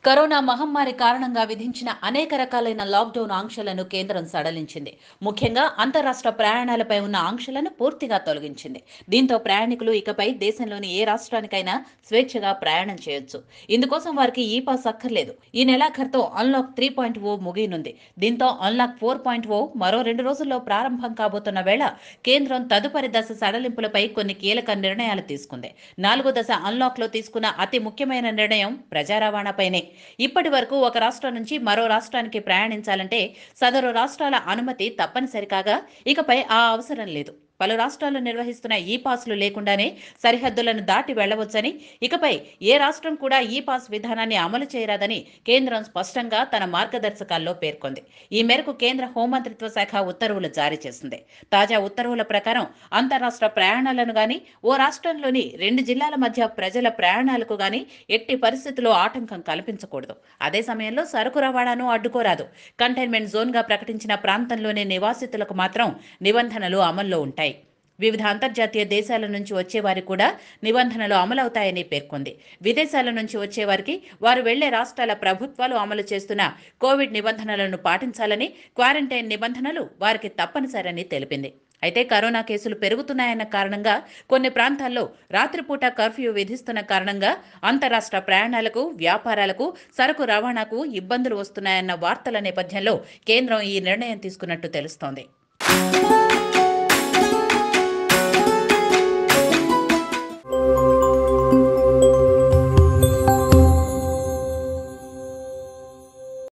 corona మహమ్మారి కారణంగా విధించిన అనేక రకాలైన లాక్డౌన్ ఆంక్షలను కేంద్రం సడలించింది ముఖ్యంగా అంతరాష్ట్ర ప్రయాణాలపై ఉన్న ఆంక్షలను పూర్తిగా తొలగించింది దీంతో ప్రయాణికులు ఇకపై దేశంలోని ఏ రాష్ట్రానికైనా స్వేచ్ఛగా ప్రయాణం చేయొచ్చు ఇందుకోసం వారికి ఈ పాస్ అక్కర్లేదు ఈ నెలాఖరుతో అన్లాక్ త్రీ పాయింట్ ఓ ముగియనుంది దీంతో అన్లాక్ ఫోర్ పాయింట్ ఓ మరో రెండు రోజుల్లో ప్రారంభం కాబోతున్న వేళ కేంద్రం తదుపరి దశ సడలింపులపై కొన్ని కీలక నిర్ణయాలు తీసుకుంది నాలుగో దశ అన్లాక్ లో తీసుకున్న అతి ముఖ్యమైన నిర్ణయం ప్రజా రవాణాపైనే ఇప్పటి వరకు ఒక రాష్ట్రం నుంచి మరో రాష్ట్రానికి ప్రయాణించాలంటే సదరు రాష్ట్రాల అనుమతి తప్పనిసరి కాగా ఇకపై ఆ అవసరం లేదు పలు రాష్ట్రాలు నిర్వహిస్తున్న ఈ పాస్లు లేకుండానే సరిహద్దులను దాటి వెళ్లవచ్చని ఇకపై ఏ రాష్ట్రం కూడా ఈ పాస్ విధానాన్ని అమలు చేయరాదని కేంద్రం స్పష్టంగా తన మార్గదర్శకాల్లో పేర్కొంది ఈ మేరకు కేంద్ర హోంమంత్రిత్వ శాఖ ఉత్తర్వులు జారీ చేసింది తాజా ఉత్తర్వుల ప్రకారం అంతరాష్ట్ర ప్రయాణాలను గాని ఓ రాష్ట్రంలోని రెండు జిల్లాల మధ్య ప్రజల ప్రయాణాలకు గాని ఎట్టి పరిస్థితుల్లో ఆటంకం కల్పించకూడదు అదే సమయంలో సరుకు రవాణాను అడ్డుకోరాదు కంటైన్మెంట్ జోన్గా ప్రకటించిన ప్రాంతంలోని నివాసితులకు మాత్రం నిబంధనలు అమల్లో ఉంటాయి వివిధ అంతర్జాతీయ దేశాల నుంచి వచ్చేవారికి కూడా నిబంధనలు అమలవుతాయని పేర్కొంది విదేశాల నుంచి వచ్చేవారికి వారు వెళ్లే రాష్ట్రాల ప్రభుత్వాలు అమలు చేస్తున్న కోవిడ్ నిబంధనలను పాటించాలని క్వారంటైన్ నిబంధనలు వారికి తప్పనిసరని తెలిపింది అయితే కరోనా కేసులు పెరుగుతున్నాయన్న కారణంగా కొన్ని ప్రాంతాల్లో రాత్రిపూట కర్ఫ్యూ విధిస్తున్న కారణంగా అంతరాష్ట్ర ప్రయాణాలకు వ్యాపారాలకు సరుకు రవాణాకు ఇబ్బందులు వస్తున్నాయన్న వార్తల నేపథ్యంలో కేంద్రం ఈ నిర్ణయం తీసుకున్నట్టు తెలుస్తోంది